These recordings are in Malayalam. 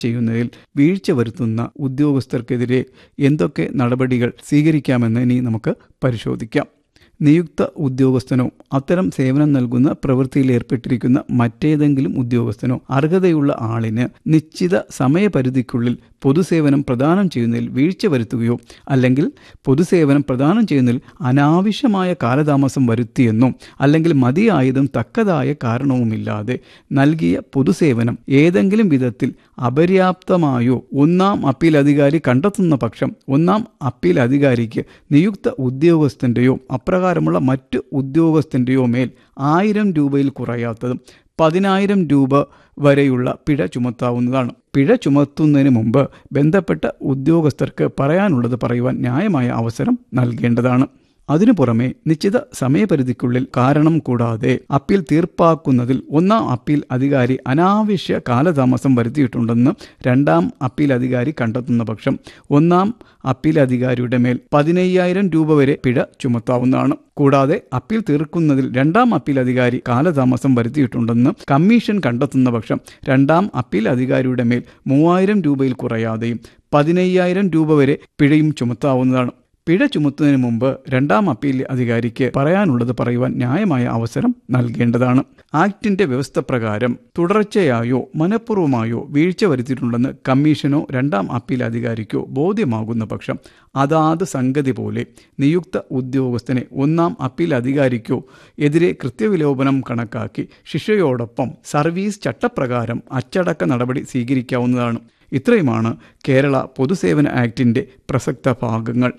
ചെയ്യുന്നതിൽ വീഴ്ച വരുത്തുന്ന ഉദ്യോഗസ്ഥർക്കെതിരെ എന്തൊക്കെ നടപടികൾ സ്വീകരിക്കാമെന്ന് ഇനി നമുക്ക് പരിശോധിക്കാം നിയുക്ത ഉദ്യോഗസ്ഥനോ അത്തരം സേവനം നൽകുന്ന പ്രവൃത്തിയിൽ ഏർപ്പെട്ടിരിക്കുന്ന മറ്റേതെങ്കിലും ഉദ്യോഗസ്ഥനോ അർഹതയുള്ള ആളിന് നിശ്ചിത സമയപരിധിക്കുള്ളിൽ പൊതുസേവനം പ്രദാനം ചെയ്യുന്നതിൽ വീഴ്ച വരുത്തുകയോ അല്ലെങ്കിൽ പൊതുസേവനം പ്രദാനം ചെയ്യുന്നതിൽ അനാവശ്യമായ കാലതാമസം വരുത്തിയെന്നോ അല്ലെങ്കിൽ മതിയായതും തക്കതായ കാരണവുമില്ലാതെ നൽകിയ പൊതുസേവനം ഏതെങ്കിലും വിധത്തിൽ അപര്യാപ്തമായോ ഒന്നാം അപ്പീൽ അധികാരി കണ്ടെത്തുന്ന പക്ഷം ഒന്നാം അപ്പീൽ അധികാരിക്ക് നിയുക്ത ഉദ്യോഗസ്ഥൻ്റെയോ അപ്രകാരമുള്ള മറ്റ് ഉദ്യോഗസ്ഥൻ്റെയോ മേൽ ആയിരം രൂപയിൽ കുറയാത്തതും പതിനായിരം രൂപ വരെയുള്ള പിഴ ചുമത്താവുന്നതാണ് പിഴ ചുമത്തുന്നതിന് മുമ്പ് ബന്ധപ്പെട്ട ഉദ്യോഗസ്ഥർക്ക് പറയാനുള്ളത് പറയുവാൻ ന്യായമായ അവസരം നൽകേണ്ടതാണ് അതിനു പുറമെ നിശ്ചിത സമയപരിധിക്കുള്ളിൽ കാരണം കൂടാതെ അപ്പീൽ തീർപ്പാക്കുന്നതിൽ ഒന്നാം അപ്പീൽ അധികാരി അനാവശ്യ കാലതാമസം വരുത്തിയിട്ടുണ്ടെന്ന് രണ്ടാം അപ്പീൽ അധികാരി കണ്ടെത്തുന്ന പക്ഷം ഒന്നാം അപ്പീൽ അധികാരിയുടെ മേൽ പതിനയ്യായിരം രൂപ വരെ പിഴ ചുമത്താവുന്നതാണ് കൂടാതെ അപ്പീൽ തീർക്കുന്നതിൽ രണ്ടാം അപ്പീൽ അധികാരി കാലതാമസം വരുത്തിയിട്ടുണ്ടെന്ന് കമ്മീഷൻ കണ്ടെത്തുന്ന പക്ഷം രണ്ടാം അപ്പീൽ അധികാരിയുടെ മേൽ മൂവായിരം രൂപയിൽ കുറയാതെയും പതിനയ്യായിരം രൂപ വരെ പിഴയും ചുമത്താവുന്നതാണ് പിഴ ചുമത്തുന്നതിന് മുമ്പ് രണ്ടാം അപ്പീൽ അധികാരിക്ക് പറയാനുള്ളത് പറയുവാൻ ന്യായമായ അവസരം നൽകേണ്ടതാണ് ആക്ടിന്റെ വ്യവസ്ഥ പ്രകാരം തുടർച്ചയായോ മനഃപൂർവ്വമായോ വീഴ്ച വരുത്തിയിട്ടുണ്ടെന്ന് കമ്മീഷനോ രണ്ടാം അപ്പീൽ അധികാരിക്കോ ബോധ്യമാകുന്ന പക്ഷം അതാത് സംഗതി പോലെ നിയുക്ത ഉദ്യോഗസ്ഥനെ ഒന്നാം അപ്പീൽ അധികാരിക്കോ എതിരെ കൃത്യവിലോപനം കണക്കാക്കി ശിക്ഷയോടൊപ്പം സർവീസ് ചട്ടപ്രകാരം അച്ചടക്ക നടപടി സ്വീകരിക്കാവുന്നതാണ് ഇത്രയുമാണ് കേരള പൊതുസേവന ആക്ടിന്റെ പ്രസക്ത ഭാഗങ്ങൾ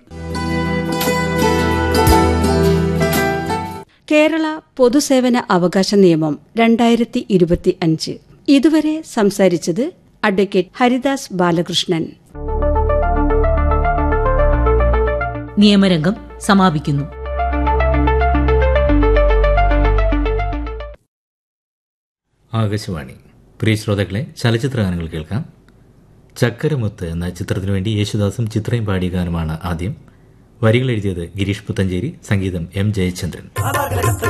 കേരള പൊതുസേവന അവകാശ നിയമം രണ്ടായിരത്തി ഇരുപത്തി അഞ്ച് ഇതുവരെ സംസാരിച്ചത് അഡ്വക്കേറ്റ് ഹരിദാസ് ബാലകൃഷ്ണൻ നിയമരംഗം സമാപിക്കുന്നു ആകാശവാണി പ്രിയ ശ്രോതാക്കളെ ചലച്ചിത്ര ഗാനങ്ങൾ കേൾക്കാം ചക്കരമുത്ത് എന്ന ചിത്രത്തിനു വേണ്ടി യേശുദാസും ചിത്രയും പാടിയ ഗാനമാണ് ആദ്യം വരികൾ എഴുതിയത് ഗിരീഷ് പുത്തഞ്ചേരി സംഗീതം എം ജയചന്ദ്രൻ